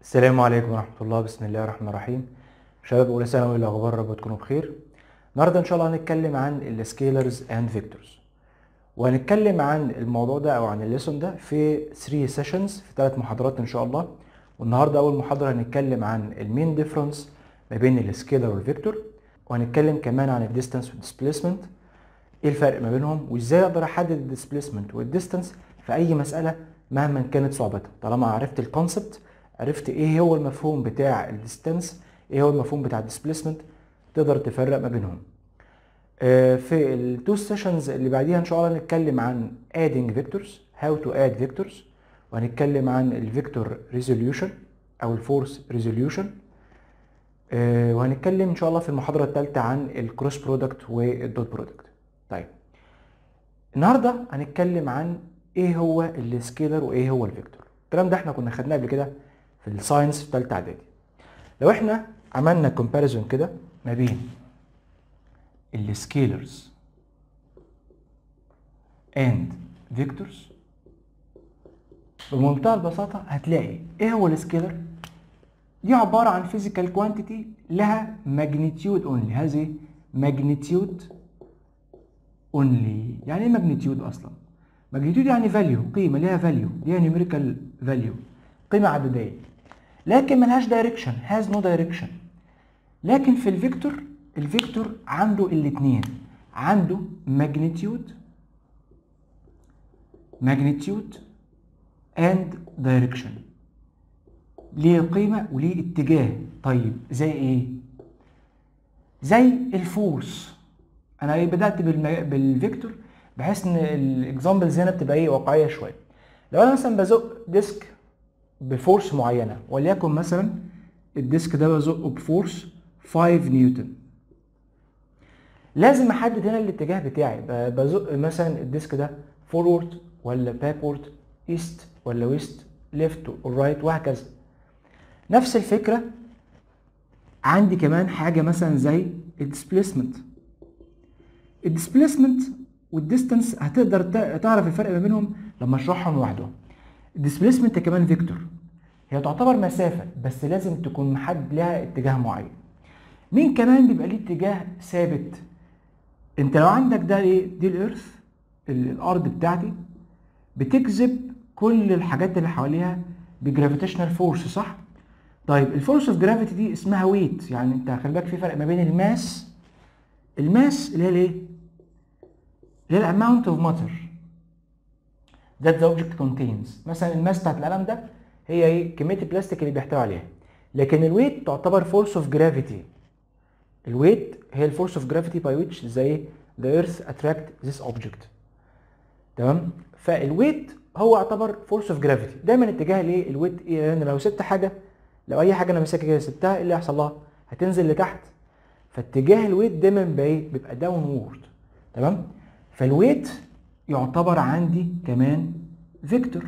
السلام عليكم ورحمة الله بسم الله الرحمن الرحيم شباب أولى ثانوي الأخبار رب تكونوا بخير النهاردة إن شاء الله هنتكلم عن السكيلرز أند فيكتورز وهنتكلم عن الموضوع ده أو عن الليسون ده في 3 سيشنز في ثلاث محاضرات إن شاء الله والنهاردة أول محاضرة هنتكلم عن المين ديفرنس ما بين السكيلر والفيكتور وهنتكلم كمان عن الديستانس والديسبيسمنت ايه الفرق ما بينهم وازاي اقدر احدد الديسبيسمنت والديستانس في اي مساله مهما كانت صعوبتها طالما عرفت الكونسبت عرفت ايه هو المفهوم بتاع الديستانس ايه هو المفهوم بتاع الديسبيسمنت تقدر تفرق ما بينهم آه، في التو سيشنز اللي بعديها ان شاء الله هنتكلم عن adding vectors how to add vectors وهنتكلم عن الفيكتور ريزوليوشن او الفورس ريزوليوشن وهنتكلم ان شاء الله في المحاضره الثالثه عن الكروس برودكت والدوت برودكت طيب النهارده هنتكلم عن ايه هو السكيلر وايه هو الفيكتور الكلام ده احنا كنا خدناه قبل كده في الساينس في ثالثه اعدادي لو احنا عملنا كومباريزون كده ما بين السكيلرز اند فيكتورز بمنتهى البساطه هتلاقي ايه هو السكيلر دي عباره عن فيزيكال كوانتيتي لها ماجنتيود اونلي هذه ماجنتيود اونلي يعني ايه ماجنتيود اصلا ماجنتيود يعني فاليو قيمه ليها فاليو ليها نيوميريكال فاليو قيمه عدديه لكن ملهاش دايركشن هاز نو دايركشن لكن في الفيكتور الفيكتور عنده الاثنين عنده ماجنتيود ماجنتيود اند دايركشن ليه قيمه وليه اتجاه طيب زي ايه زي الفورس انا ايه بدات بالم... بالفيكتور بحيث ان الاكزامبلز هنا بتبقى ايه واقعيه شويه لو انا مثلا بزق ديسك بفورس معينه وليكن مثلا الديسك ده بزقه بفورس 5 نيوتن لازم احدد هنا الاتجاه بتاعي ب- بزق مثلا الديسك ده فورورد ولا باكورد ايست ولا ويست ليفت ورايت وهكذا نفس الفكره عندي كمان حاجه مثلا زي الديسبيسمنت الديسبيسمنت والديستانس هتقدر تع- تعرف الفرق ما بينهم لما اشرحهم لوحدهم الديسبيسمنت كمان فيكتور هي تعتبر مسافه بس لازم تكون محدد لها اتجاه معين مين كمان بيبقى ليه اتجاه ثابت انت لو عندك ده ايه دي الارث ال- الارض بتاعتي بتجذب كل الحاجات اللي حواليها بجرافيتيشنال فورس صح طيب الفورس اوف جرافيتي دي اسمها ويت يعني انت خلي بالك في فرق ما بين الماس الماس اللي هي الايه اللي هي الاماونت اوف ماتر that the object contains مثلا الماس بتاعت القلم ده هي ايه كميه البلاستيك اللي بيحتوي عليها لكن الويت تعتبر فورس اوف جرافيتي الويت هي الفورس اوف جرافيتي باي which زي the earth attract this object تمام فالويت هو يعتبر فورس اوف جرافيتي دايما اتجاه الايه الويت ايه لان لو سبت حاجه لو اي حاجه انا ماسكها كده سبتها ايه اللي هيحصل لها هتنزل لتحت فاتجاه الويت دايما بيبقى ايه بيبقى داون وورد تمام فالويت يعتبر عندي كمان فيكتور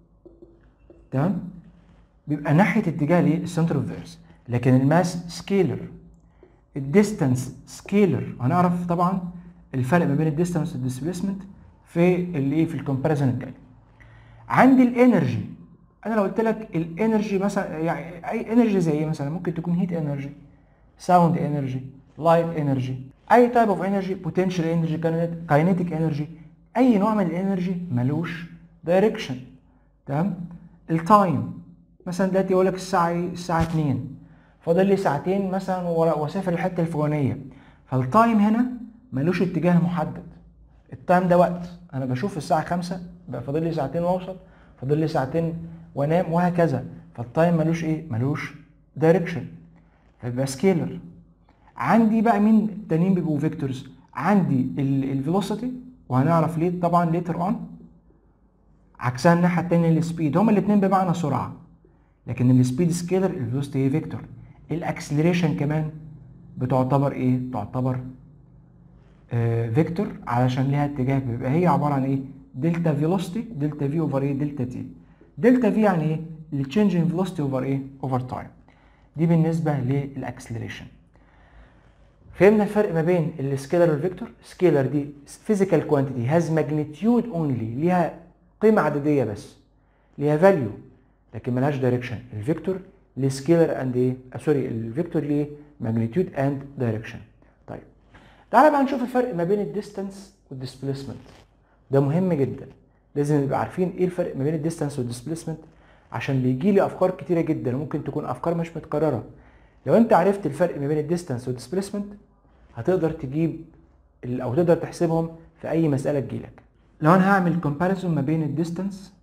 تمام بيبقى ناحيه اتجاه الايه السنتر اوف فيرس لكن الماس سكيلر الديستانس سكيلر هنعرف طبعا الفرق ما بين الديستانس والديسبيسمنت في الايه في الكومباريزون الجاي عندي الانرجي انا لو قلت لك الانرجي مثلا يعني اي انرجي زي ايه مثلا ممكن تكون هيت انرجي ساوند انرجي لايت انرجي اي تايب اوف انرجي بوتنشال انرجي كاينيتيك انرجي اي نوع من الانرجي ملوش دايركشن تمام التايم مثلا دلوقتي يقول لك الساعه ايه الساعه 2 فاضل لي ساعتين مثلا ورا- واسافر الحته الفلانيه فالتايم هنا ملوش اتجاه محدد التايم ده وقت انا بشوف الساعه 5 بقى فاضل لي ساعتين واوصل فاضل لي ساعتين وانام وهكذا فالتايم ملوش ايه ملوش دايركشن فيبقى سكيلر عندي بقى مين التانيين بيبقوا فيكتورز عندي الفيلوسيتي وهنعرف ليه طبعا ليتر اون عكسها الناحيه التانيه السبيد هما الاثنين بمعنى سرعه لكن السبيد سكيلر الفيلوسيتي هي فيكتور الاكسلريشن كمان بتعتبر ايه تعتبر آه فيكتور علشان ليها اتجاه بيبقى هي عباره عن ايه دلتا فيلوسيتي دلتا في اوفر ايه دلتا تي دلتا في يعني ايه التشينج ان فيلوسيتي اوفر ايه اوفر تايم دي بالنسبه للاكسلريشن فهمنا الفرق ما بين السكيلر والفيكتور سكيلر دي فيزيكال كوانتيتي هاز ماجنتيود اونلي ليها قيمه عدديه بس ليها فاليو لكن ملهاش دايركشن الفيكتور لسكيلر اند ايه سوري الفيكتور ليه ماجنتيود اند دايركشن طيب تعالى بقى نشوف الفرق ما بين الديستانس والديسبيسمنت ده مهم جدا لازم نبقى عارفين ايه الفرق ما بين الديستانس والديسبيسمنت عشان بيجي لي افكار كتيره جدا ممكن تكون افكار مش متكرره لو انت عرفت الفرق ما بين الديستانس والديسبيسمنت هتقدر تجيب او تقدر تحسبهم في اي مساله تجيلك لو انا هعمل كومباريزون ما بين الديستانس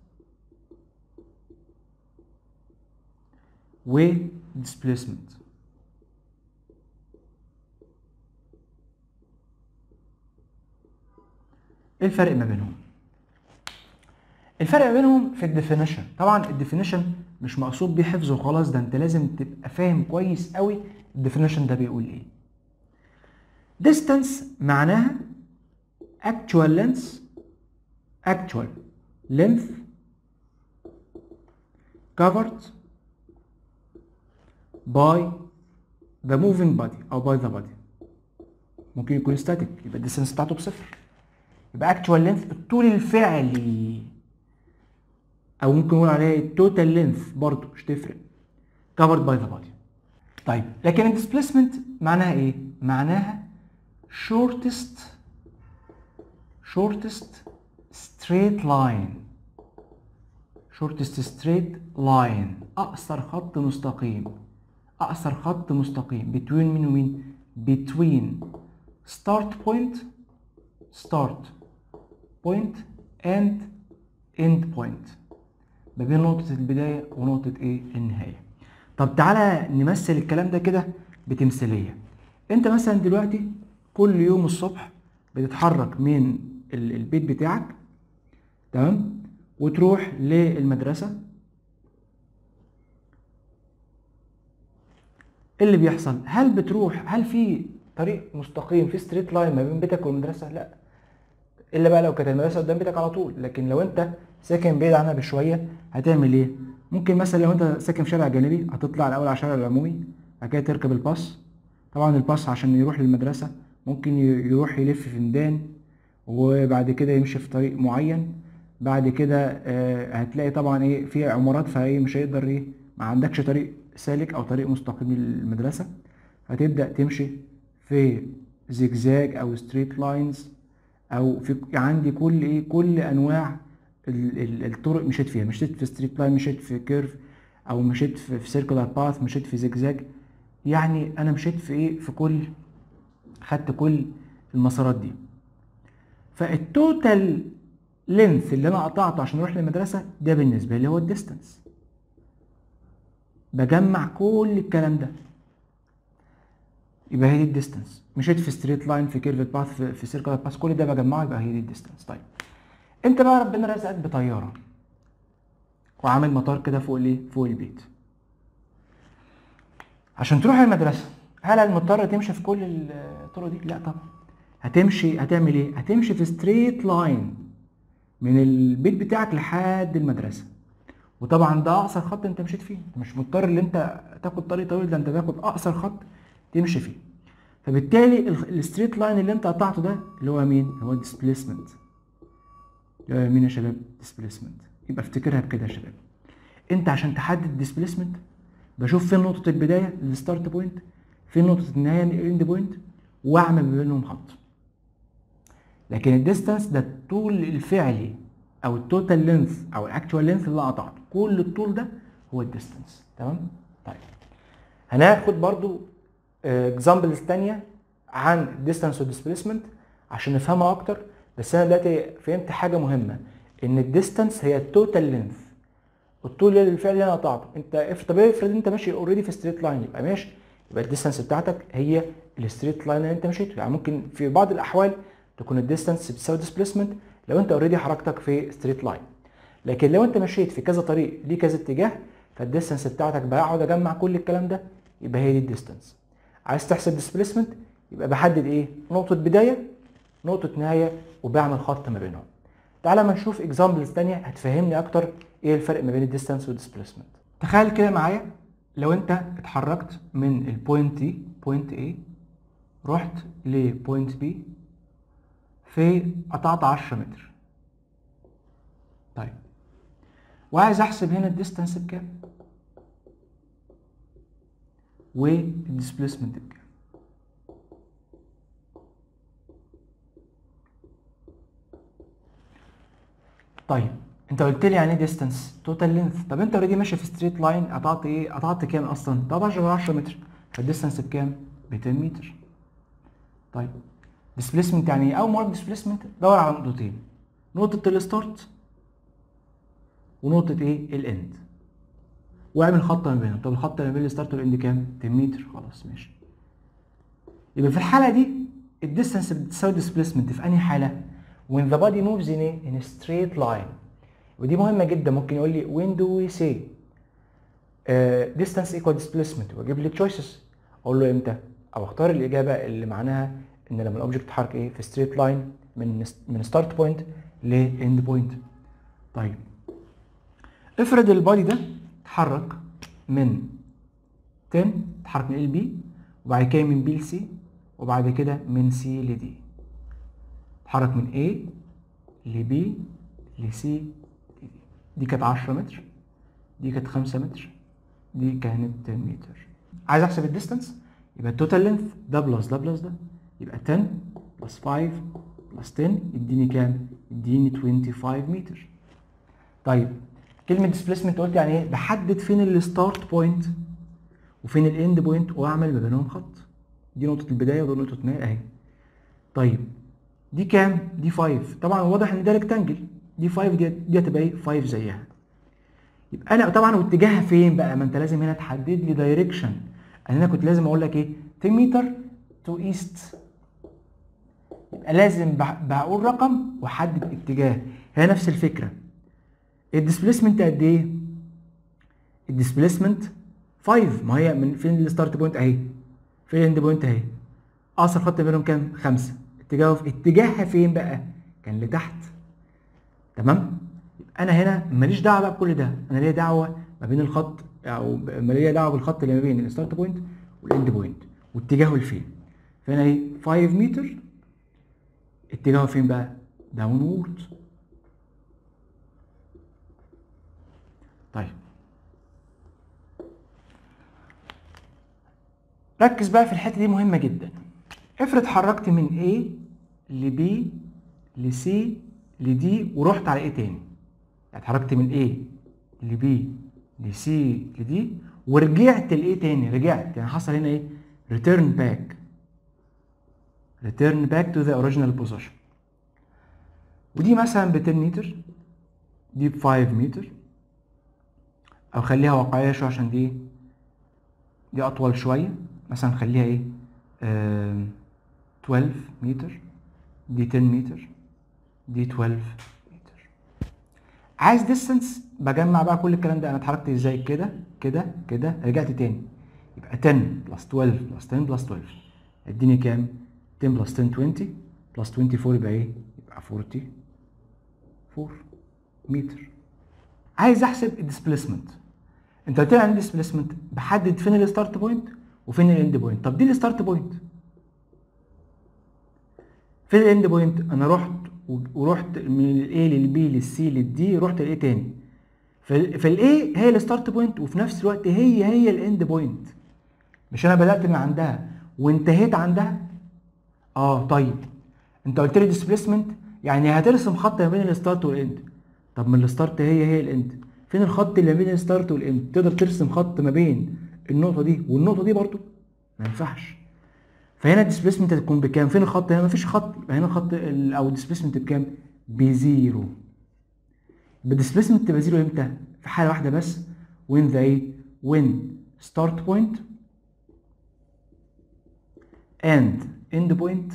و displacement ايه الفرق ما بينهم الفرق ما بينهم في الديفينيشن طبعا الديفينيشن مش مقصود بيه حفظ وخلاص ده انت لازم تبقى فاهم كويس قوي الديفينيشن ده بيقول ايه distance معناها actual length actual length covered by the moving body او by the body ممكن يكون static يبقى الديستنس بتاعته بصفر يبقى actual length الطول الفعلي او ممكن نقول عليه التوتال length برضه مش تفرق covered by the body طيب لكن الديسبيسمنت معناها ايه؟ معناها shortest shortest straight line shortest straight line اقصر خط مستقيم اقصر خط مستقيم between مين ومين between start point start point and end point ما بين نقطة البداية ونقطة ايه النهاية طب تعالى نمثل الكلام ده كده بتمثيلية انت مثلا دلوقتي كل يوم الصبح بتتحرك من البيت بتاعك تمام وتروح للمدرسة ايه اللي بيحصل هل بتروح هل في طريق مستقيم في ستريت لاين ما بين بيتك والمدرسة لا الا بقى لو كانت المدرسة قدام بيتك على طول لكن لو انت ساكن بعيد عنها بشوية هتعمل ايه ممكن مثلا لو انت ساكن في شارع جانبي هتطلع الاول على الشارع العمومي بعد كده تركب الباص طبعا الباص عشان يروح للمدرسة ممكن يروح يلف في ميدان وبعد كده يمشي في طريق معين بعد كده آه هتلاقي طبعا ايه في عمارات فايه مش هيقدر ايه ما عندكش طريق سالك او طريق مستقيم للمدرسة هتبدأ تمشي في زجزاج او ستريت لاينز او في عندي كل ايه كل انواع الطرق مشيت فيها مشيت في ستريت لاين مشيت في كيرف او مشيت في, في سيركلر باث مشيت في زجزاج يعني انا مشيت في ايه في كل خدت كل المسارات دي فالتوتال لينث اللي انا قطعته عشان اروح للمدرسه ده بالنسبه لي هو الديستانس بجمع كل الكلام ده يبقى هي دي الديستانس مشيت في ستريت لاين في كيرف باث في, في سيركلر باث كل ده بجمعه يبقى هي دي الديستانس طيب انت بقى ربنا رزقك بطياره وعامل مطار كده فوق الايه فوق البيت عشان تروح المدرسه هل المضطر تمشي في كل الطرق دي لا طبعا هتمشي هتعمل ايه هتمشي في ستريت لاين من البيت بتاعك لحد المدرسه وطبعا ده اقصر خط انت مشيت فيه انت مش مضطر ان انت تاخد طريق طويل ده انت تاخد اقصر خط تمشي فيه فبالتالي الستريت لاين اللي انت قطعته ده اللي هو مين هو الديسبيسمنت اللي هو مين يا شباب ديسبيسمنت يبقى افتكرها بكده يا شباب انت عشان تحدد الديسبيسمنت بشوف فين نقطه البدايه الستارت بوينت فين نقطه النهايه الاند بوينت واعمل ما بينهم خط لكن الديستانس ده الطول الفعلي او التوتال لينث او الاكتوال لينث اللي قطعته كل الطول ده هو الديستانس تمام طيب هناخد برضو اكزامبلز تانية عن الديستانس والديسبيسمنت عشان نفهمها اكتر بس انا دلوقتي فهمت حاجه مهمه ان الديستانس هي التوتال لينث الطول الفعلي اللي انا قطعته انت افرض طب افرض انت ماشي اوريدي في ستريت لاين يبقى ماشي يبقى الديستانس بتاعتك هي الستريت لاين اللي انت مشيته يعني ممكن في بعض الاحوال تكون الديستانس بتساوي ديسبيسمنت لو انت اوريدي حركتك في ستريت لاين لكن لو انت مشيت في كذا طريق ليه كذا اتجاه فالديستانس بتاعتك بقعد اجمع كل الكلام ده يبقى هي دي الديستانس عايز تحسب ديسبيسمنت يبقى بحدد ايه نقطه بدايه نقطه نهايه وبعمل خط ما بينهم تعالى ما نشوف اكزامبلز تانية هتفهمني اكتر ايه الفرق ما بين الديستانس والديسبيسمنت تخيل كده معايا لو انت اتحركت من البوينت دي بوينت A رحت لبوينت B في قطعت 10 متر طيب وعايز احسب هنا الديستانس بكام والديسبيسمنت بكام طيب انت قلت لي يعني ايه ديستانس توتال لينث طب انت اوريدي ماشي في ستريت لاين قطعت ايه قطعت كام اصلا طب 10 10 متر فالديستانس بكام ب 10 متر طيب ديسبيسمنت يعني ايه اول ما اقول ديسبيسمنت دور على نقطتين نقطه الستارت ونقطه ايه الاند واعمل خط ما بينهم طب الخط ما بين الستارت والاند كام 10 متر خلاص ماشي يبقى في الحاله دي الديستانس بتساوي ديسبيسمنت في انهي حاله when the body moves in a, in a straight line ودي مهمه جدا ممكن يقول لي when do we say uh, distance equal displacement واجيب لي choices اقول له امتى او اختار الاجابه اللي معناها ان لما الاوبجكت يتحرك ايه في ستريت لاين من من ستارت بوينت لاند بوينت طيب افرض البادي ده اتحرك من 10 اتحرك من ال بي وبعد كده من بي لسي وبعد كده من سي لدي اتحرك من A ل B ل C دي كانت 10 متر دي كانت 5 متر دي كانت 10 متر عايز احسب الديستانس يبقى التوتال لينث ده بلس ده بلس ده يبقى 10 بلس 5 بلس 10 يديني كام؟ يديني 25 متر طيب كلمة ديسبيسمنت قلت يعني ايه؟ بحدد فين الستارت بوينت وفين الاند بوينت واعمل ما بينهم خط دي نقطة البداية ودي نقطة النهاية اهي طيب دي كام؟ دي 5 طبعا واضح ان ده ريكتانجل دي 5 دي دي هتبقى ايه؟ 5 زيها يبقى انا طبعا واتجاهها فين بقى؟ ما انت لازم هنا تحدد لي دايركشن انا كنت لازم اقول لك ايه؟ 10 متر تو ايست يبقى لازم بقول رقم واحدد اتجاه هي نفس الفكره الديسبيسمنت قد ايه؟ الديسبيسمنت 5 ما هي من فين الستارت بوينت اهي فين الاند بوينت اهي اقصر خط بينهم كام؟ 5 اتجاهه في اتجاهها فين بقى؟ كان لتحت تمام؟ انا هنا ماليش دعوه بقى بكل ده انا ليا دعوه ما بين الخط او ليا دعوه بالخط اللي ما بين الستارت بوينت والاند بوينت واتجاهه لفين فهنا ايه 5 متر اتجاهه فين بقى داون وورد طيب ركز بقى في الحته دي مهمه جدا افرض حركت من A ل B ل C ل D ورحت على A تاني يعني اتحركت من A ل B ل C ل D ورجعت ل A تاني رجعت يعني حصل هنا ايه return back return back to the original position ودي مثلا ب 10 متر دي ب 5 متر او خليها واقعيه شويه عشان دي دي اطول شويه مثلا خليها ايه آه 12 متر دي 10 متر دي 12 متر عايز ديستنس بجمع بقى كل الكلام ده انا اتحركت ازاي كده كده كده رجعت تاني يبقى 10 بلس 12 بلس 10 بلس 12 اديني كام 10 بلس 10 20 بلس 24 يبقى ايه يبقى 44 متر عايز احسب الديسبيسمنت انت قلت لي عن الديسبيسمنت بحدد فين الستارت بوينت وفين الاند بوينت طب دي الستارت بوينت فين الاند بوينت انا رحت ورحت من الاي للبي للسي للدي رحت لايه تاني فالاي هي الستارت بوينت وفي نفس الوقت هي هي الاند بوينت مش انا بدات من عندها وانتهيت عندها اه طيب انت قلت لي ديسبيسمنت يعني هترسم خط ما بين الستارت والاند طب ما الستارت هي هي الاند فين الخط اللي ما بين الستارت والاند تقدر ترسم خط ما بين النقطه دي والنقطه دي برضو ما ينفعش فهنا الديسبيسمنت هتكون بكام فين الخط هنا مفيش خط يبقى هنا الخط او الديسبيسمنت بكام بزيرو يبقى الديسبيسمنت تبقى زيرو امتى في حاله واحده بس when they when start point and end point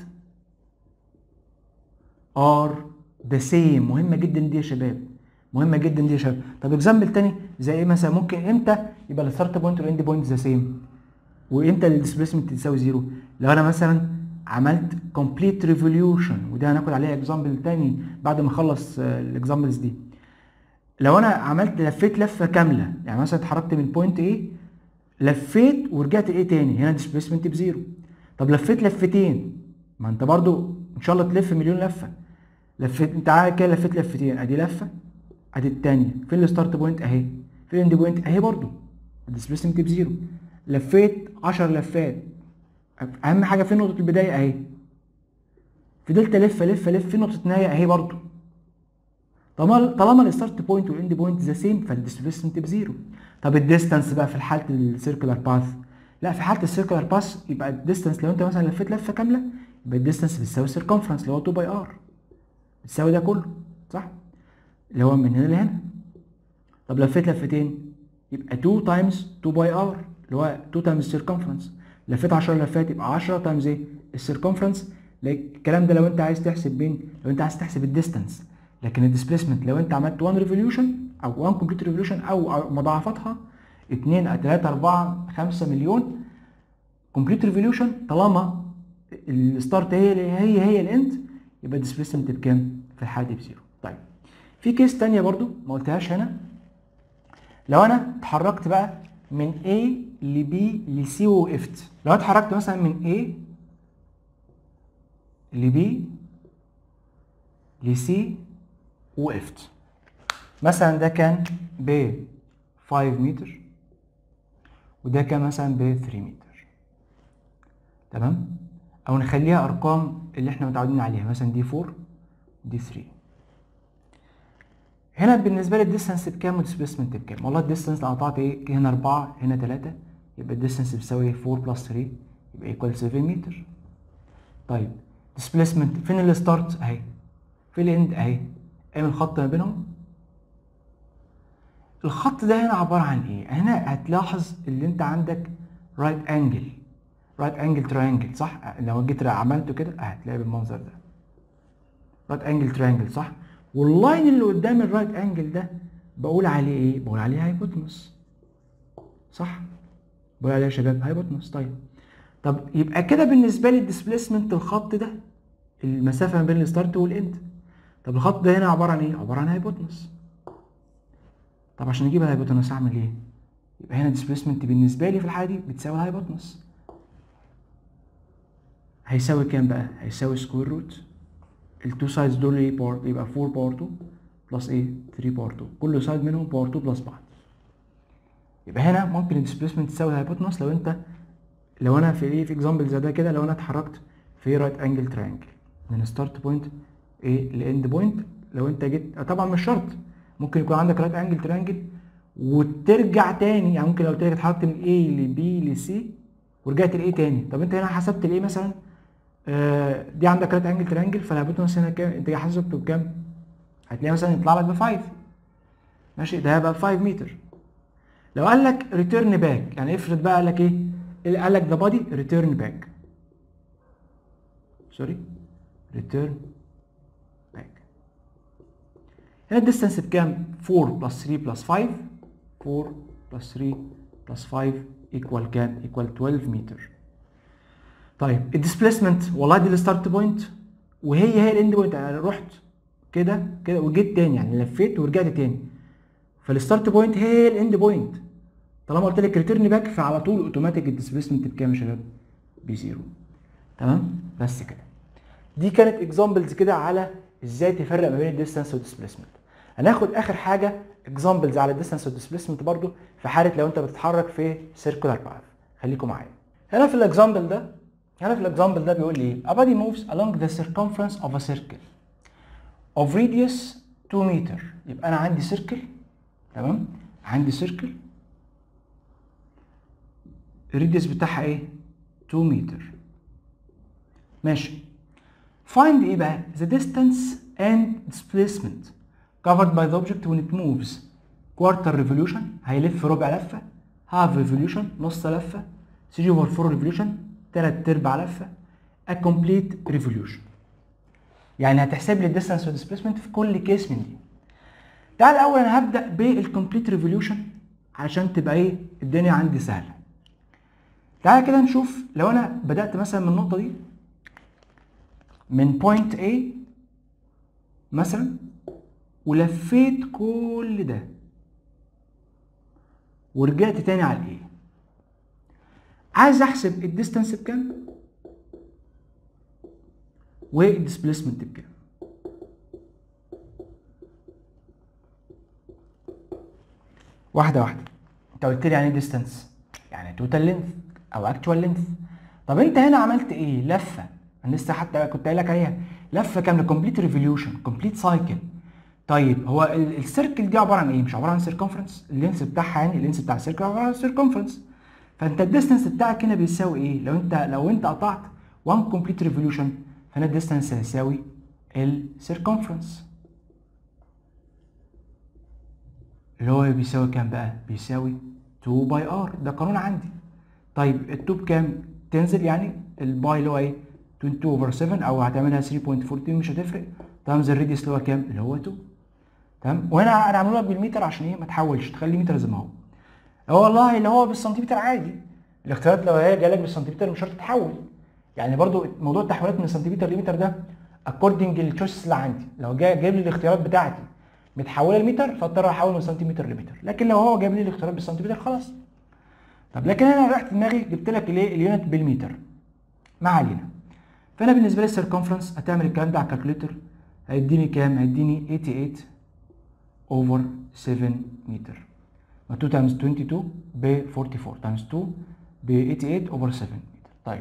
are the same مهمه جدا دي يا شباب مهمه جدا دي يا شباب طب اكزامبل تاني زي ايه مثلا ممكن امتى يبقى الستارت بوينت والاند بوينت ذا سيم وامتى الديسبيسمنت تساوي زيرو لو انا مثلا عملت كومبليت ريفوليوشن وده هناخد عليها اكزامبل تاني بعد ما اخلص الاكزامبلز دي لو انا عملت لفيت لفه كامله يعني مثلا اتحركت من بوينت ايه لفيت ورجعت ايه تاني هنا ديسبيسمنت بزيرو طب لفيت لفتين ما انت برضو ان شاء الله تلف مليون لفه لفيت انت عارف كده لفيت لفتين ادي لفه ادي الثانيه فين الستارت بوينت اهي فين الاند بوينت اهي برضو الديسبيسمنت بزيرو لفيت 10 لفات اهم حاجه في نقطه البدايه اهي فضلت الف الف الف في نقطه نهايه اهي برضو طالما طالما الستارت بوينت والاند بوينت ذا سيم فالديسبيسمنت بزيرو طب الديستانس بقى في حاله السيركلر باث لا في حاله السيركلر باث يبقى الديستانس لو انت مثلا لفيت لفه كامله يبقى الديستانس بتساوي السيركمفرنس اللي هو 2 باي ار بتساوي ده كله صح اللي هو من هنا لهنا طب لفيت لفتين يبقى 2 تايمز 2 باي ار اللي هو 2 تايمز السيركمفرنس لفيت 10 لفات يبقى 10 تايمز ايه السيركمفرنس الكلام ده لو انت عايز تحسب بين لو انت عايز تحسب الديستانس لكن الديسبيسمنت لو انت عملت 1 ريفوليوشن او 1 كومبليت ريفوليوشن او مضاعفاتها 2 3 4 5 مليون كومبليت ريفوليوشن طالما الستارت هي هي هي الاند يبقى الديسبيسمنت بكام؟ في الحاله دي بزيرو. طيب في كيس تانية برضو ما قلتهاش هنا لو انا اتحركت بقى من A ل B ل C ووقفت لو انا اتحركت مثلا من A ل B ل C وقفت مثلا ده كان ب 5 متر وده كان مثلا ب 3 متر تمام او نخليها ارقام اللي احنا متعودين عليها مثلا دي 4 دي 3 هنا بالنسبه لي الديستانس بكام والديسبيسمنت بكام والله الديستانس لو قطعت ايه هنا 4 هنا 3 يبقى الديستانس بيساوي 4 بلس 3 يبقى ايكوال 7 متر طيب ديسبيسمنت فين الستارت اهي فين الاند اهي اعمل خط ما بينهم الخط ده هنا عباره عن ايه هنا هتلاحظ اللي انت عندك رايت انجل رايت انجل تراينجل صح لو جيت عملته كده هتلاقي بالمنظر ده رايت انجل تراينجل صح واللاين اللي قدام الرايت انجل ده بقول عليه ايه بقول عليه هايبوتنس صح بقول عليه يا شباب هايبوتنس طيب طب يبقى كده بالنسبه لي الديسبيسمنت الخط ده المسافه ما بين الستارت والاند طب الخط ده هنا عباره عن ايه عباره عن هايبوتنس طب عشان اجيب الهايبوتنس اعمل ايه يبقى هنا الديسبيسمنت بالنسبه لي في الحاله دي بتساوي الهايبوتنس هيساوي كام بقى هيساوي سكوير روت التو سايدز دول ايه باور يبقى 4 باور 2 بلس ايه 3 باور 2 كل سايد منهم باور 2 بلس بعض يبقى هنا ممكن الديسبيسمنت تساوي الهايبوتنس لو انت لو انا في ايه في اكزامبل زي ده كده لو انا اتحركت في رايت انجل تراينجل من ستارت بوينت ايه لاند بوينت لو انت جيت طبعا مش شرط ممكن يكون عندك رايت انجل تراينجل وترجع تاني يعني ممكن لو قلت لك اتحركت من A ل B ل C ورجعت ل A تاني طب انت هنا حسبت ال A مثلا آه دي عندك رايت انجل ترينجل فالهايبوتنس هنا كام انت حسبته بكام؟ هتلاقي مثلا يطلع لك ب 5 ماشي ده هيبقى 5 متر لو قال لك ريتيرن باك يعني افرض بقى قال لك ايه؟ قال لك ذا بادي ريتيرن باك سوري ريتيرن باك هنا الديستانس بكام؟ 4 بلس 3 بلس 5 4 بلس 3 بلس 5 ايكوال كام؟ ايكوال 12 متر طيب الديسبيسمنت والله دي الستارت بوينت وهي هي الاند بوينت انا رحت كده كده وجيت تاني يعني لفيت ورجعت تاني فالستارت بوينت هي هي الاند بوينت طالما قلت لك ريتيرن باك فعلى طول اوتوماتيك الديسبيسمنت بكام يا شباب؟ بزيرو تمام؟ بس كده دي كانت اكزامبلز كده على ازاي تفرق ما بين الديستانس والديسبيسمنت هناخد اخر حاجه اكزامبلز على الديستانس والديسبيسمنت برضو في حاله لو انت بتتحرك في سيركولار باث خليكم معايا هنا في الاكزامبل ده هنا في الاكزامبل ده بيقول لي ايه a body moves along the circumference of a circle of radius 2 meter يبقى انا عندي سيركل تمام عندي سيركل الريديوس بتاعها ايه 2 متر ماشي find ايه بقى the distance and displacement covered by the object when it moves quarter revolution هيلف ربع لفه half revolution نص لفه 3 over 4 revolution تلات ارباع لفه a complete revolution يعني هتحسب لي الديستانس والديسبيسمنت في كل كيس من دي تعال الاول انا هبدا بالكومبليت ريفوليوشن عشان تبقى ايه الدنيا عندي سهله تعال كده نشوف لو انا بدات مثلا من النقطه دي من بوينت A مثلا ولفيت كل ده ورجعت تاني على الايه عايز احسب الديستانس بكام والديسبيسمنت بكام واحده واحده انت قلت لي يعني ايه ديستانس يعني توتال لينث او اكتوال لينث طب انت هنا عملت ايه لفه انا لسه حتى كنت قايل لك عليها لفه كامله كومبليت ريفوليوشن كومبليت سايكل طيب هو ال- السيركل دي عباره عن ايه مش عباره عن سيركمفرنس اللينس بتاعها يعني اللينس بتاع السيركل عباره عن سيركمفرنس فانت الديستنس بتاعك هنا بيساوي ايه لو انت لو انت قطعت 1 كومبليت ريفوليوشن فهنا الديستنس هيساوي السيركمفرنس اللي هو بيساوي كام بقى بيساوي 2 باي ار ده قانون عندي طيب ال 2 بكام تنزل يعني الباي اللي هو ايه 22 اوفر 7 او هتعملها 3.14 مش هتفرق تايمز الريديوس اللي هو كام اللي هو 2 تمام وهنا انا عامله لك بالمتر عشان ايه ما تحولش تخلي متر زي ما هو هو والله اللي هو بالسنتيمتر عادي الاختيارات لو هي جايه لك بالسنتيمتر مش شرط تحول يعني برضو موضوع التحويلات من سنتيمتر لمتر ده اكوردنج للتشويس اللي عندي لو جاي جايب لي الاختيارات بتاعتي متحوله لمتر فاضطر احول من سنتيمتر لمتر لكن لو هو جايب لي الاختيارات بالسنتيمتر خلاص طب لكن انا رحت دماغي جبت لك الايه اليونت بالمتر ما علينا فانا بالنسبه لي السيركمفرنس هتعمل الكلام ده على الكالكوليتر هيديني كام هيديني 88 اوفر 7 متر 2 تايمز 22 ب 44 تايمز 2 ب 88 اوفر 7 متر طيب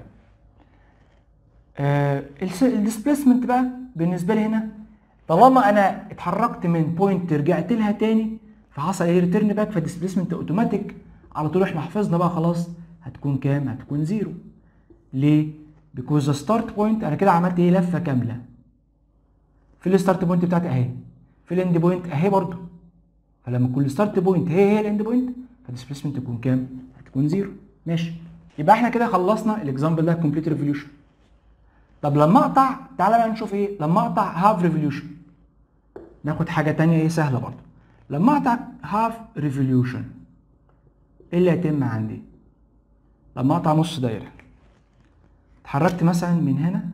آه الديسبيسمنت بقى بالنسبه لي هنا طالما انا اتحركت من بوينت رجعت لها تاني فحصل ايه ريتيرن باك فالديسبيسمنت اوتوماتيك على طول احنا حفظنا بقى خلاص هتكون كام هتكون زيرو ليه بيكوز ذا ستارت بوينت انا كده عملت ايه لفه كامله في الستارت بوينت بتاعتي اهي في الاند بوينت اهي برضو فلما تكون الستارت بوينت هي هي الاند بوينت فالديسبيسمنت تكون كام هتكون زيرو ماشي يبقى احنا كده خلصنا الاكزامبل ده كومبليت ريفوليوشن طب لما اقطع تعالى بقى نشوف ايه لما اقطع هاف ريفوليوشن ناخد حاجه تانية ايه سهله برضه لما اقطع هاف ريفوليوشن ايه اللي هيتم عندي لما اقطع نص دايره اتحركت مثلا من هنا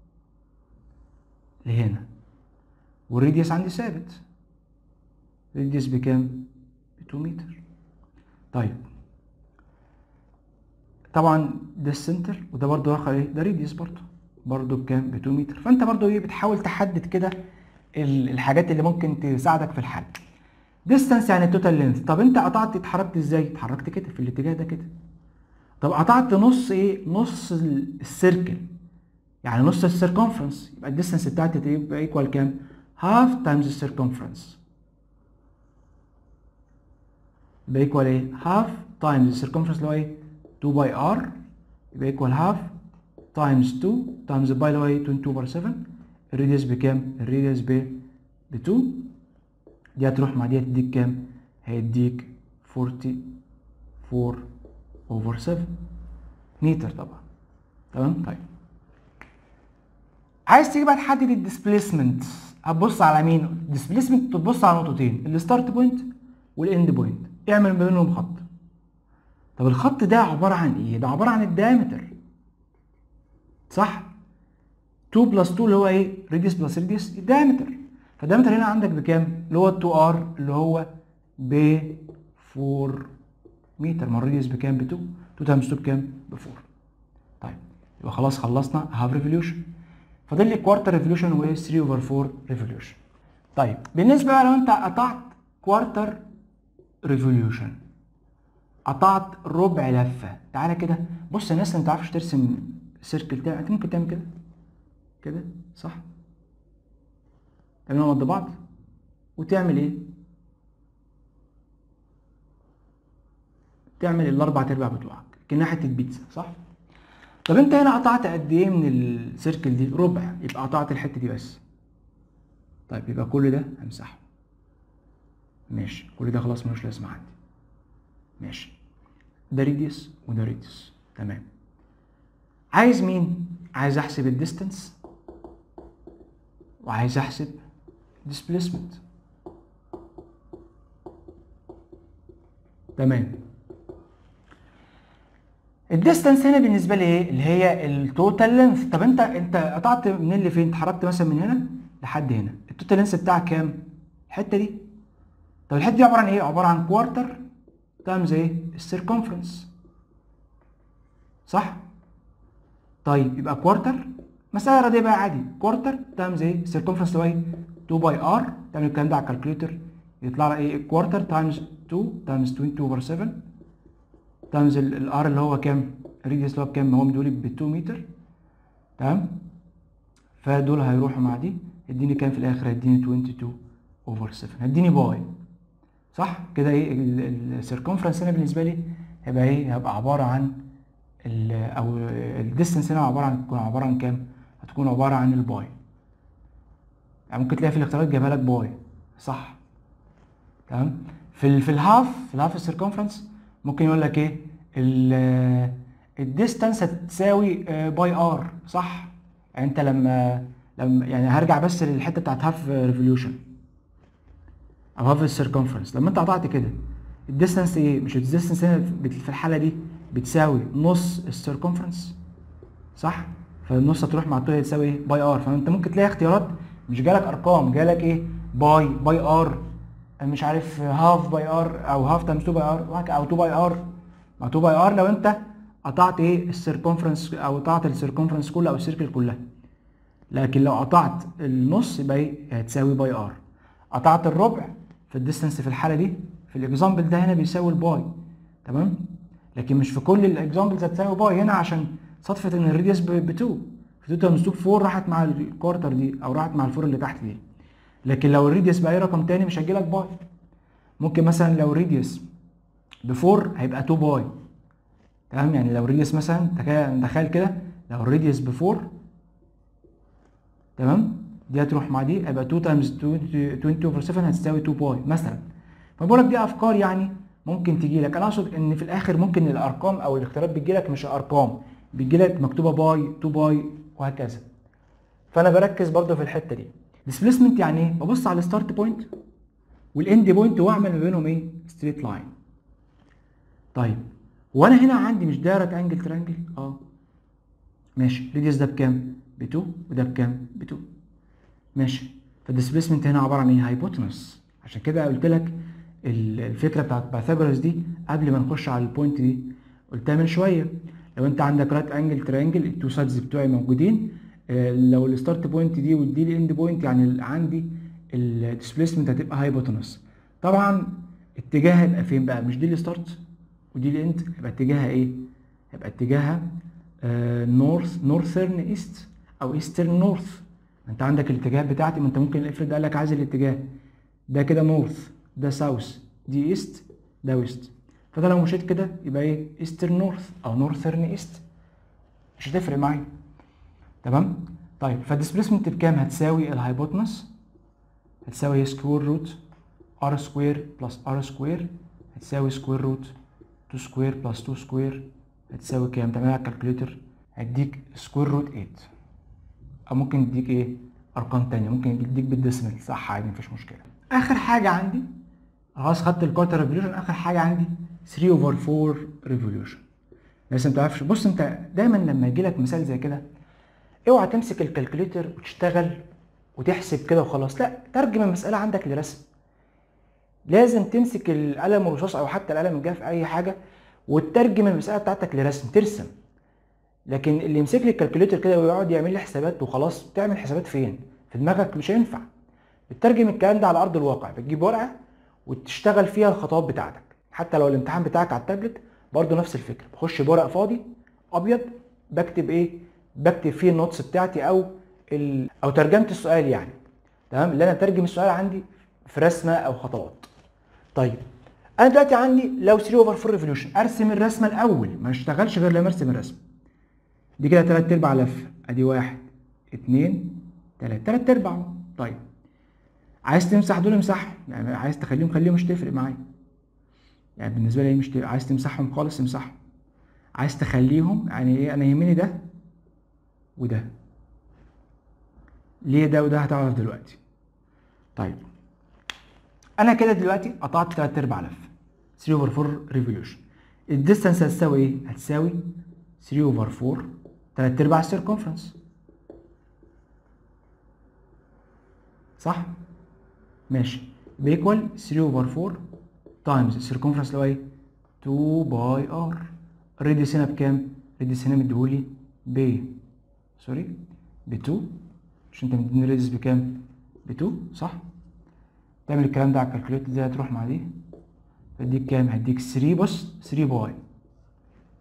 لهنا والريديوس عندي ثابت الريديوس بكام ب 2 متر طيب طبعا ده السنتر وده برضه رقم ايه ده ريديوس برضه برضه بكام ب 2 متر فانت برضه ايه بتحاول تحدد كده ال- الحاجات اللي ممكن تساعدك في الحل ديستانس يعني توتال لينث طب انت قطعت اتحركت ازاي اتحركت كده في الاتجاه ده كده طب قطعت نص ايه نص ال- السيركل يعني نص السيركمفرنس يبقى الديستانس بتاعتي تبقى ايكوال كام هاف تايمز السيركمفرنس يبقى ايكوال ايه هاف تايمز السيركمفرنس اللي هو ايه 2 باي ار يبقى ايكوال هاف تايمز 2 تايمز باي اللي هو ايه 22 اوفر 7 الريديوس بكام الريديوس ب ب 2 دي هتروح مع دي هتديك كام هيديك 44 اوفر 7 متر طبعا تمام طيب عايز تيجي بقى تحدد الديسبيسمنت هتبص على مين الديسبيسمنت تبص على نقطتين الستارت بوينت والاند بوينت اعمل ما بينهم خط طب الخط ده عباره عن ايه ده عباره عن الدايمتر صح 2 بلس 2 اللي هو ايه ريديوس بلس ريديوس الدايمتر فالدايمتر هنا عندك بكام اللي هو 2 ار اللي هو ب 4 متر ما الريديوس بكام ب 2 2 تايمز 2 بكام ب 4 طيب يبقى خلاص خلصنا هاف ريفوليوشن فاضل لي كوارتر ريفوليوشن و 3 اوفر 4 ريفوليوشن طيب بالنسبه بقى لو انت قطعت كوارتر ريفوليوشن قطعت ربع لفه تعالى كده بص الناس اللي ما تعرفش ترسم سيركل تعمل انت ممكن تعمل كده كده صح تعملهم قد بعض وتعمل ايه تعمل الاربع ارباع بتوعك كأنها حته بيتزا صح طب انت هنا قطعت قد ايه من السيركل دي ربع يبقى قطعت الحته دي بس طيب يبقى كل ده همسحه ماشي كل ده خلاص ملوش لازمه عندي ماشي ده ريديوس وده ريديوس تمام عايز مين عايز احسب الديستانس وعايز احسب displacement تمام الديستانس هنا بالنسبه لي ايه اللي هي التوتال لينث طب انت انت قطعت منين لفين اتحركت مثلا من هنا لحد هنا التوتال لينث بتاعك كام الحته دي طب الحته دي عباره عن ايه عباره عن كوارتر تايمز ايه السيركمفرنس صح طيب يبقى كوارتر مسألة رياضية بقى عادي كوارتر تايمز ايه سيركمفرنس اللي هو ايه 2 باي ار تعمل الكلام ده على الكالكوليتر يطلع لك ايه كوارتر تايمز 2 تايمز 22 اوفر 7 تايمز الار اللي هو كام الريديوس اللي هو بكام هو مدولي ب 2 متر تمام فدول هيروحوا مع دي يديني كام في الاخر هيديني 22 اوفر 7 هيديني باي صح كده ايه السيركمفرنس هنا بالنسبه لي هيبقى ايه هيبقى عباره عن ال او الديستنس هنا عباره عن تكون عباره عن كام هتكون عباره عن الباي يعني ممكن تلاقي في الاختيارات جايبها لك باي صح تمام في ال في الهاف في الهاف السيركمفرنس ممكن يقول لك ايه الديستانس هتساوي باي ار صح يعني انت لما لما يعني هرجع بس للحته بتاعت هاف ريفوليوشن او هاف السيركمفرنس لما انت قطعت كده الديستانس ايه مش الديستانس هنا في الحاله دي بتساوي نص السيركمفرنس صح فالنص هتروح مع الطول تساوي ايه باي ار فانت ممكن تلاقي اختيارات مش جالك ارقام جالك ايه باي باي ار مش عارف هاف باي ار او هاف تايمز 2 باي ار او 2 باي ار مع 2 باي ار لو انت قطعت ايه السيركمفرنس او قطعت السيركمفرنس كله او السيركل كلها لكن لو قطعت النص يبقى ايه هتساوي باي ار قطعت الربع في الديستنس في الحاله دي في الاكزامبل ده هنا بيساوي الباي تمام لكن مش في كل الاكزامبلز هتساوي باي هنا عشان صدفه ان الريديوس ب 2 في 2 تايمز 2 4 راحت مع الكوارتر دي او راحت مع الفور اللي تحت دي لكن لو الريديوس باي رقم تاني مش هيجي لك باي ممكن مثلا لو الريديوس ب 4 هيبقى 2 باي تمام يعني لو الريديوس مثلا تخيل كده لو الريديوس ب 4 تمام دي هتروح مع دي هيبقى 2 تايمز 22 اوفر 7 هتساوي 2 باي مثلا فبقول لك دي افكار يعني ممكن تجي لك انا اقصد ان في الاخر ممكن الارقام او الاختيارات بتجي لك مش ارقام بتجي لك مكتوبه باي 2 باي وهكذا فانا بركز برضه في الحته دي ديسبيسمنت يعني ايه ببص على الستارت بوينت والاند بوينت واعمل ما بينهم ايه ستريت لاين طيب وانا هنا عندي مش دايره انجل ترانجل اه ماشي ريديوس ده بكام ب 2 وده بكام ب 2 ماشي فالديسبيسمنت هنا عباره عن ايه هايبوتنس عشان كده قلت لك الفكره بتاعت بايثاغورس دي قبل ما نخش على البوينت دي قلتها من شويه لو انت عندك رايت انجل ترينجل التو سايدز بتوعي موجودين لو الستارت بوينت دي ودي الاند بوينت يعني عندي الديسبيسمنت هتبقى هايبوتنس طبعا اتجاهها هيبقى فين بقى مش دي الستارت ودي الاند يبقى اتجاهها ايه يبقى اتجاهها نورث نورثرن ايست او ايسترن نورث انت عندك الاتجاهات بتاعتي ما انت ممكن افرض قال لك عايز الاتجاه ده كده نورث ده ساوث دي ايست ده ويست فده لو مشيت كده يبقى ايه ايسترن نورث او نورثرن ايست مش هتفرق معايا تمام طيب فالديسبيسمنت بكام هتساوي الهايبوتنس هتساوي سكوير روت ار سكوير بلس ار سكوير هتساوي سكوير روت 2 سكوير بلس 2 سكوير هتساوي كام تعملها على الكالكوليتر هيديك سكوير روت 8 او ممكن يديك ايه ارقام تانية ممكن يديك بالديسمال صح عادي مفيش مشكله اخر حاجه عندي خلاص خدت الكوارتر ريفوليوشن اخر حاجه عندي 3 اوفر 4 ريفوليوشن لسه ما تعرفش بص انت دايما لما يجي لك مثال زي كده اوعى تمسك الكالكوليتر وتشتغل وتحسب كده وخلاص لا ترجم المساله عندك لرسم لازم تمسك القلم الرصاص او حتى القلم الجاف اي حاجه وتترجم المساله بتاعتك لرسم ترسم لكن اللي يمسك لي الكالكوليتر كده ويقعد يعمل لي حسابات وخلاص تعمل حسابات فين في دماغك مش هينفع بتترجم الكلام ده على ارض الواقع بتجيب ورقه وتشتغل فيها الخطوات بتاعتك حتى لو الامتحان بتاعك على التابلت برضه نفس الفكره بخش بورق فاضي ابيض بكتب ايه بكتب فيه النوتس بتاعتي او ال... او ترجمه السؤال يعني تمام اللي انا اترجم السؤال عندي في رسمه او خطوات طيب انا دلوقتي عندي لو 3 اوفر 4 ريفوليوشن ارسم الرسمه الاول ما اشتغلش غير لما ارسم الرسمه دي كده تلات ارباع لفه ادي واحد اتنين تلات تلات ارباع طيب عايز تمسح دول امسحهم يعني عايز تخليهم خليهم مش تفرق معايا يعني بالنسبه لي مش تفرق. عايز تمسحهم خالص امسحهم عايز تخليهم يعني ايه انا يهمني ده وده ليه ده وده هتعرف دلوقتي طيب انا كده دلوقتي قطعت تلات ارباع لفه 3 اوفر 4 ريفوليوشن الديستانس هتساوي ايه هتساوي 3 اوفر 4 تلات ارباع السيركمفرنس صح ماشي بيكوال 3 اوفر 4 تايمز السيركمفرنس اللي هو ايه 2 باي ار الريديوس هنا بكام الريديوس هنا مديهولي ب سوري ب 2 عشان انت مديني الريديوس بكام ب 2 صح تعمل الكلام ده على الكالكوليتر دي هتروح مع دي تديك كام هديك 3 بص 3 باي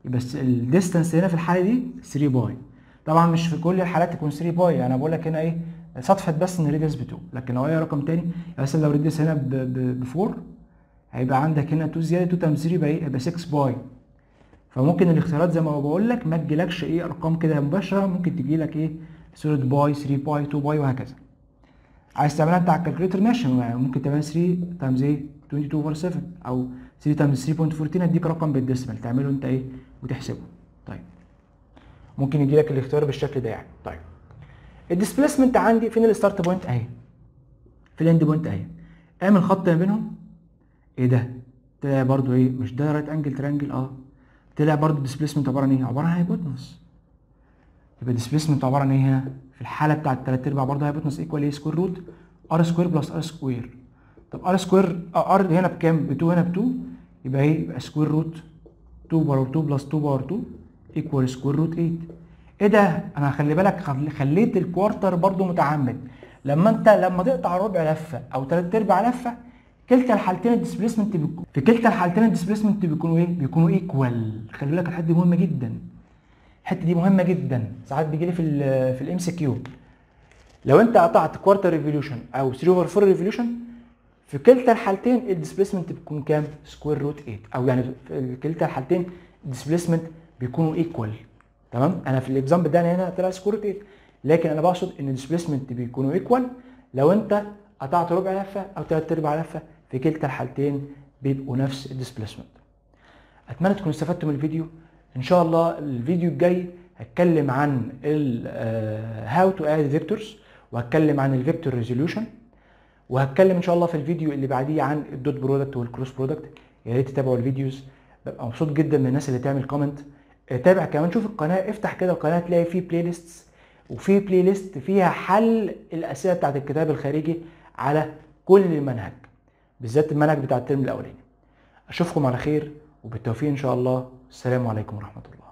يبقى الديستانس هنا في الحاله دي 3 باي طبعا مش في كل الحالات تكون 3 باي انا بقول لك هنا ايه صدفه بس ان الريديوس ب 2 لكن لو اي رقم تاني يعني مثلا لو الريديوس هنا ب 4 هيبقى عندك هنا 2 زياده 2 تايمز 3 يبقى ايه يبقى 6 باي فممكن الاختيارات زي ما بقول لك ما تجيلكش ايه ارقام كده مباشره ممكن تجي لك ايه سوليد باي 3 باي 2 باي وهكذا عايز تعملها انت على الكالكوليتر ماشي ممكن تعملها 3 تايمز ايه 22 اوفر 7 او 3 تايمز 3.14 اديك رقم بالديسمال تعمله انت ايه وتحسبه طيب ممكن يجي لك الاختيار بالشكل ده يعني طيب الديسبيسمنت عندي فين الستارت بوينت اهي في الاند بوينت اهي اعمل خط ما بينهم ايه ده طلع برضو ايه مش ده رايت انجل ترانجل اه طلع برضو الديسبيسمنت عباره عن ايه عباره عن هايبوتنس يبقى الديسبيسمنت عباره عن ايه هنا في الحاله بتاعه الثلاث ارباع برضه هايبوتنس ايكوال ايه سكوير روت ار سكوير بلس ار سكوير طب ار سكوير ار هنا بكام ب 2 هنا ب 2 يبقى ايه يبقى سكوير روت 2 باور 2 بلس 2 باور 2 ايكوال سكوير روت 8 ايه ده انا خلي بالك خليت الكوارتر برضو متعمد لما انت لما تقطع ربع لفه او ثلاث ارباع لفه كلتا الحالتين الديسبيسمنت بيكون في كلتا الحالتين الديسبيسمنت بيكونوا ايه بيكونوا ايكوال خلي بالك الحته دي مهمه جدا الحته دي مهمه جدا ساعات بيجي لي في ال في الام سي كيو لو انت قطعت كوارتر ريفوليوشن او 3 اوفر 4 ريفوليوشن في كلتا الحالتين الديسبيسمنت بيكون كام سكوير روت 8 او يعني في كلتا الحالتين الديسبيسمنت بيكونوا ايكوال تمام انا في الاكزامبل ده هنا طلع سكوير روت 8 لكن انا بقصد ان الديسبيسمنت بيكونوا ايكوال لو انت قطعت ربع لفه او ثلاث ارباع لفه في كلتا الحالتين بيبقوا نفس الديسبيسمنت اتمنى تكونوا استفدتوا من الفيديو ان شاء الله الفيديو الجاي هتكلم عن هاو تو اد فيكتورز وهتكلم عن الفيكتور ريزوليوشن وهتكلم ان شاء الله في الفيديو اللي بعديه عن الدوت برودكت والكروس برودكت يا ريت تتابعوا الفيديوز ببقى مبسوط جدا من الناس اللي تعمل كومنت تابع كمان شوف القناه افتح كده القناه تلاقي فيه بلاي ليست وفي بلاي ليست فيها حل الاسئله بتاعت الكتاب الخارجي على كل المنهج بالذات المنهج بتاع الترم الاولاني اشوفكم على خير وبالتوفيق ان شاء الله السلام عليكم ورحمه الله